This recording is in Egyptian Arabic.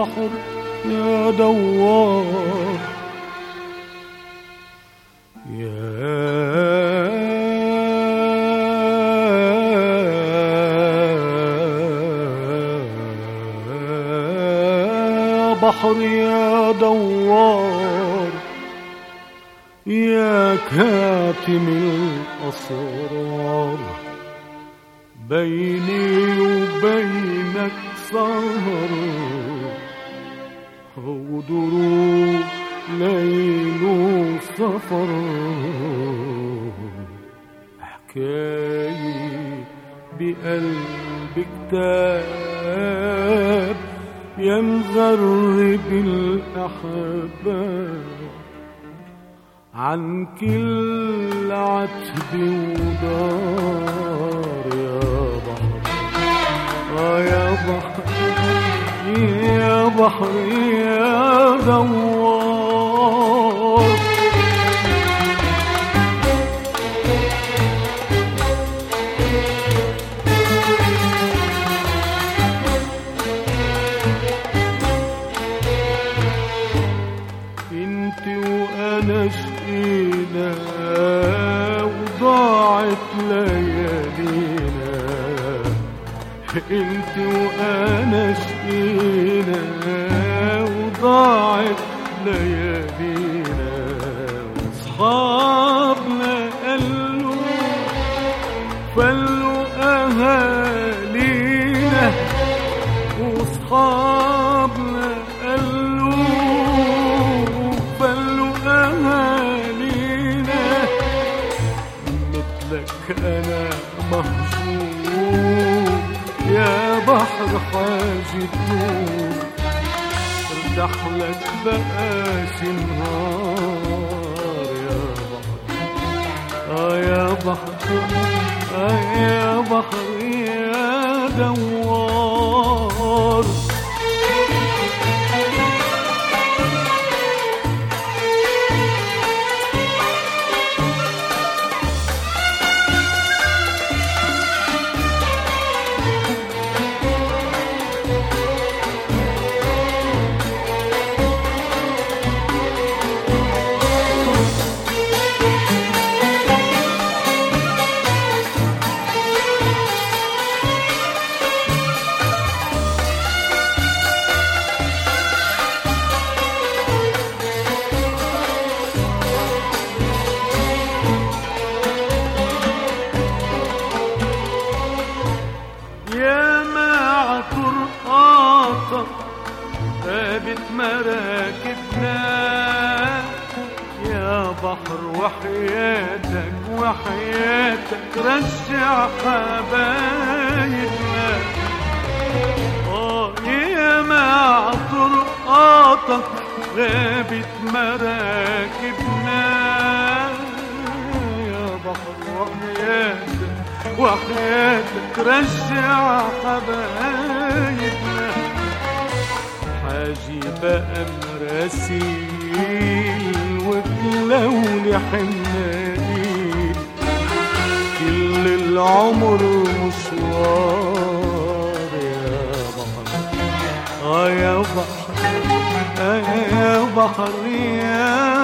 بحر يا دوار يا بحر يا دوار يا كاتم الأسرار بيني وبينك سهر ودروب ليل وسفر حكاية بقلب كتاب يا مغرب الأحباب عن كل عتب ودار يا بحر آه يا بحر يا بحر يا دوار انت وانا شقينا وضاعت ليالينا انت وانا شقينا وضاعت ليالينا واصحابنا قالوا فلوا اهالينا واصحابنا قالوا فلوا اهالينا مثلك انا مهجور يا بحر حاجة نور ارتاح لك بقاش نهار يا بحر اه يا بحر اه يا بحر يا دوار يا ما طرقاتك غابت مراكبنا يا بحر وحياتك وحياتك رجع حبايبنا آه يا ما طرقاتك غابت مراكبنا يا بحر وحياتك وحياتك رجع حبايبنا حاجي بقى مراسيل وتلوني حنانين كل العمر مشوار يا بحر اه يا بحر اه يا بحر يا